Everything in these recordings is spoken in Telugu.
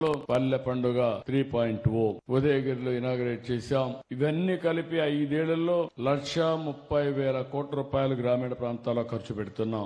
పల్లె పండుగ త్రీ పాయింట్ ఓ ఉదయగిరిలో ఇనాగ్రేట్ చేశాం ఇవన్నీ కలిపి ఐదేళ్లలో లక్ష ముప్పై వేల కోట్ల రూపాయలు గ్రామీణ ప్రాంతాల్లో ఖర్చు పెడుతున్నాం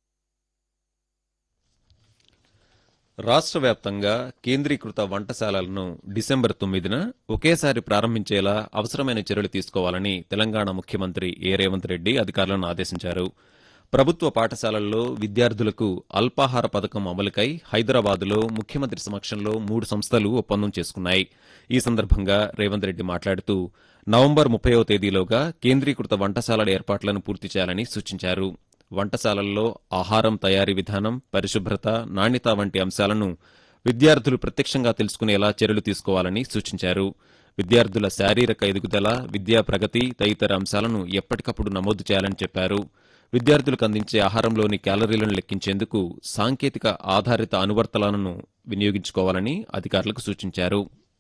రాష్ట్ర వ్యాప్తంగా కేంద్రీకృత వంటశాలలను డిసెంబర్ తొమ్మిదిన ఒకేసారి ప్రారంభించేలా అవసరమైన చర్యలు తీసుకోవాలని తెలంగాణ ముఖ్యమంత్రి ఏ రేవంత్ రెడ్డి అధికారులను ఆదేశించారు ప్రభుత్వ పాఠశాలల్లో విద్యార్థులకు అల్పాహార పథకం అమలుకై హైదరాబాదులో ముఖ్యమంత్రి సమక్షంలో మూడు సంస్థలు ఒప్పందం చేసుకున్నాయి ఈ సందర్భంగా రేవంత్ రెడ్డి మాట్లాడుతూ నవంబర్ ముప్పైవ తేదీలోగా కేంద్రీకృత వంటశాలల ఏర్పాట్లను పూర్తి చేయాలని సూచించారు వంటశాలల్లో ఆహారం తయారీ విధానం పరిశుభ్రత నాణ్యత వంటి అంశాలను విద్యార్థులు ప్రత్యక్షంగా తెలుసుకునేలా చర్యలు తీసుకోవాలని సూచించారు విద్యార్థుల శారీరక ఎదుగుదల విద్యా ప్రగతి తదితర అంశాలను ఎప్పటికప్పుడు నమోదు చేయాలని చెప్పారు విద్యార్థులకు అందించే ఆహారంలోని క్యాలరీలను లెక్కించేందుకు సాంకేతిక ఆధారిత అనువర్తనాలను వినియోగించుకోవాలని అధికారులకు సూచించారు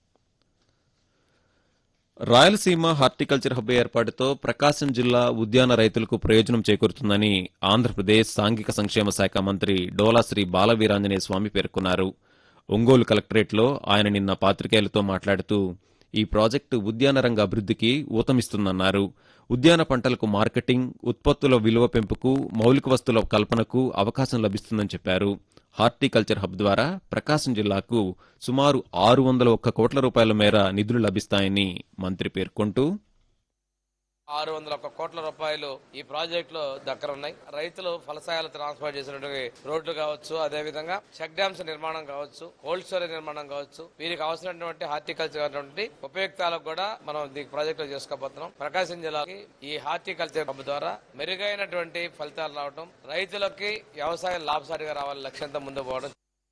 రాయలసీమ హార్టికల్చర్ హబ్ ఏర్పాటుతో ప్రకాశం జిల్లా ఉద్యాన రైతులకు ప్రయోజనం చేకూరుతుందని ఆంధ్రప్రదేశ్ సాంఘిక సంక్షేమ శాఖ మంత్రి డోలాశ్రీ బాలవీరాంజనేయ స్వామి పేర్కొన్నారు ఒంగోలు కలెక్టరేట్లో ఆయన నిన్న పాత్రికేయులతో మాట్లాడుతూ ఈ ప్రాజెక్టు ఉద్యాన రంగ అభివృద్ధికి ఊతమిస్తుందన్నారు ఉద్యాన పంటలకు మార్కెటింగ్ ఉత్పత్తుల విలువ పెంపుకు మౌలిక వస్తువుల కల్పనకు అవకాశం లభిస్తుందని చెప్పారు హార్టికల్చర్ హబ్ ద్వారా ప్రకాశం జిల్లాకు సుమారు ఆరు వందల ఒక్క కోట్ల రూపాయల మేర నిధులు లభిస్తాయని మంత్రి పేర్కొంటూ ఆరు వందల ఒక్క కోట్ల రూపాయలు ఈ ప్రాజెక్ట్ లో దగ్గర ఉన్నాయి రైతులు ఫలసాయాలు ట్రాన్స్పోర్ట్ చేసినటువంటి రోడ్లు కావచ్చు అదే విధంగా చెక్ డ్యామ్స్ నిర్మాణం కావచ్చు కోల్డ్ స్టోరేజ్ నిర్మాణం కావచ్చు వీరికి అవసరమైనటువంటి హార్టికల్చర్ అటువంటి ఉపయుక్తాలకు కూడా మనం ఈ ప్రాజెక్ట్ లో చేసుకోబోతున్నాం ప్రకాశం జిల్లాకి ఈ హార్టికల్చర్ హబ్ ద్వారా మెరుగైనటువంటి ఫలితాలు రావడం రైతులకి వ్యవసాయం లాభసాటిగా రావాలని లక్ష్యంతో ముందుకు పోవడం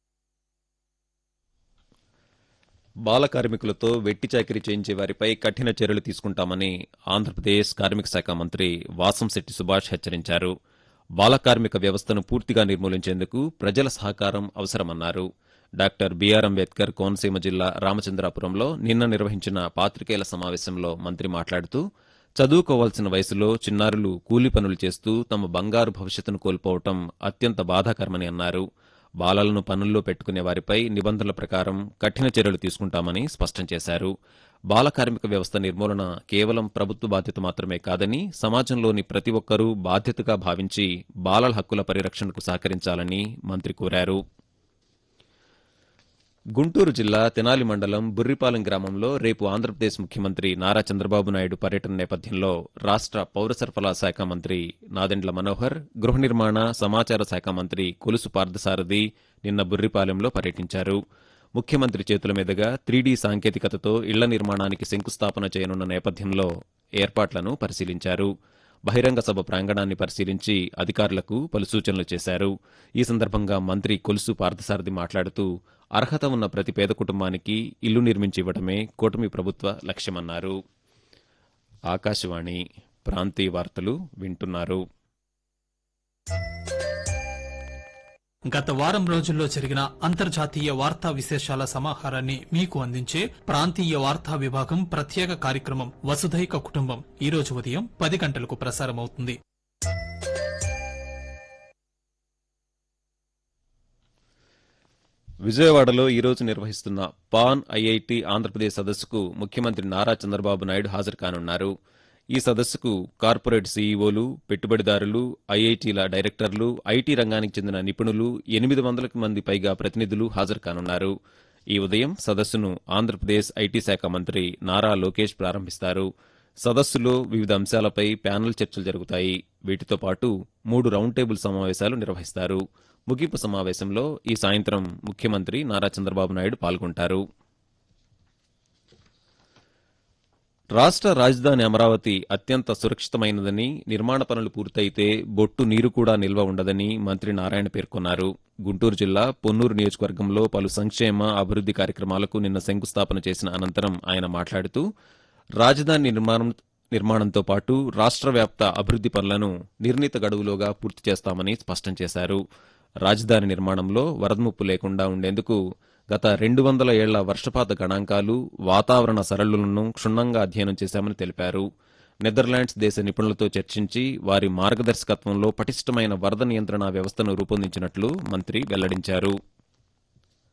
బాల కార్మికులతో వెట్టి చాకిరీ చేయించే వారిపై కఠిన చర్యలు తీసుకుంటామని ఆంధ్రప్రదేశ్ కార్మిక శాఖ మంత్రి వాసంశెట్టి సుభాష్ హెచ్చరించారు బాల కార్మిక వ్యవస్థను పూర్తిగా నిర్మూలించేందుకు ప్రజల సహకారం అవసరమన్నారు డాక్టర్ బీఆర్ అంబేద్కర్ కోనసీమ జిల్లా రామచంద్రాపురంలో నిన్న నిర్వహించిన పాత్రికేయుల సమావేశంలో మంత్రి మాట్లాడుతూ చదువుకోవాల్సిన వయసులో చిన్నారులు కూలి పనులు చేస్తూ తమ బంగారు భవిష్యత్తును కోల్పోవటం అత్యంత బాధాకరమని అన్నారు బాలలను పనుల్లో పెట్టుకునే వారిపై నిబంధనల ప్రకారం కఠిన చర్యలు తీసుకుంటామని స్పష్టం చేశారు బాల కార్మిక వ్యవస్థ నిర్మూలన కేవలం ప్రభుత్వ బాధ్యత మాత్రమే కాదని సమాజంలోని ప్రతి ఒక్కరూ బాధ్యతగా భావించి బాలల హక్కుల పరిరక్షణకు సహకరించాలని మంత్రి కోరారు గుంటూరు జిల్లా తెనాలి మండలం బుర్రిపాలెం గ్రామంలో రేపు ఆంధ్రప్రదేశ్ ముఖ్యమంత్రి నారా చంద్రబాబు నాయుడు పర్యటన నేపథ్యంలో రాష్ట్ర పౌర సరఫరా శాఖ మంత్రి నాదెండ్ల మనోహర్ గృహ నిర్మాణ సమాచార శాఖ మంత్రి కొలుసు పార్థసారథి నిన్న బుర్రిపాలెంలో పర్యటించారు ముఖ్యమంత్రి చేతుల మీదుగా త్రీడీ సాంకేతికతతో ఇళ్ల నిర్మాణానికి శంకుస్థాపన చేయనున్న నేపథ్యంలో ఏర్పాట్లను పరిశీలించారు బహిరంగ సభ ప్రాంగణాన్ని పరిశీలించి అధికారులకు పలు సూచనలు చేశారు ఈ సందర్భంగా మంత్రి కొలుసు పార్థసారథి మాట్లాడుతూ అర్హత ఉన్న ప్రతి పేద కుటుంబానికి ఇల్లు నిర్మించి ఇవ్వడమే కూటమి ప్రభుత్వ లక్ష్యమన్నారు ఆకాశవాణి ప్రాంతీయ వార్తలు వింటున్నారు గత వారం రోజుల్లో జరిగిన అంతర్జాతీయ వార్తా విశేషాల సమాహారాన్ని మీకు అందించే ప్రాంతీయ వార్తా విభాగం ప్రత్యేక కార్యక్రమం వసుధైక కుటుంబం ఈ రోజు ఉదయం పది గంటలకు ప్రసారమవుతుంది విజయవాడలో ఈ రోజు నిర్వహిస్తున్న పాన్ ఐఐటి ఆంధ్రప్రదేశ్ సదస్సుకు ముఖ్యమంత్రి నారా చంద్రబాబు నాయుడు హాజరు కానున్నారు ఈ సదస్సుకు కార్పొరేట్ సీఈఓలు పెట్టుబడిదారులు ఐఐటీల డైరెక్టర్లు ఐటీ రంగానికి చెందిన నిపుణులు ఎనిమిది వందలకు మంది పైగా ప్రతినిధులు హాజరు కానున్నారు ఈ ఉదయం సదస్సును ఆంధ్రప్రదేశ్ ఐటీ శాఖ మంత్రి నారా లోకేష్ ప్రారంభిస్తారు సదస్సులో వివిధ అంశాలపై ప్యానెల్ చర్చలు జరుగుతాయి వీటితో పాటు మూడు రౌండ్ టేబుల్ సమావేశాలు నిర్వహిస్తారు ముగింపు సమావేశంలో ఈ సాయంత్రం ముఖ్యమంత్రి నారా చంద్రబాబు నాయుడు పాల్గొంటారు రాష్ట్ర రాజధాని అమరావతి అత్యంత సురక్షితమైనదని నిర్మాణ పనులు పూర్తయితే బొట్టు నీరు కూడా నిల్వ ఉండదని మంత్రి నారాయణ పేర్కొన్నారు గుంటూరు జిల్లా పొన్నూరు నియోజకవర్గంలో పలు సంక్షేమ అభివృద్ది కార్యక్రమాలకు నిన్న శంకుస్థాపన చేసిన అనంతరం ఆయన మాట్లాడుతూ రాజధాని నిర్మాణం నిర్మాణంతో పాటు రాష్ట్ర వ్యాప్త అభివృద్ది పనులను నిర్ణీత గడువులోగా పూర్తి చేస్తామని స్పష్టం చేశారు రాజధాని నిర్మాణంలో వరద ముప్పు లేకుండా ఉండేందుకు గత రెండు వందల ఏళ్ల వర్షపాత గణాంకాలు వాతావరణ సరళులను క్షుణ్ణంగా అధ్యయనం చేశామని తెలిపారు నెదర్లాండ్స్ దేశ నిపుణులతో చర్చించి వారి మార్గదర్శకత్వంలో పటిష్టమైన వరద నియంత్రణ వ్యవస్థను రూపొందించినట్లు మంత్రి వెల్లడించారు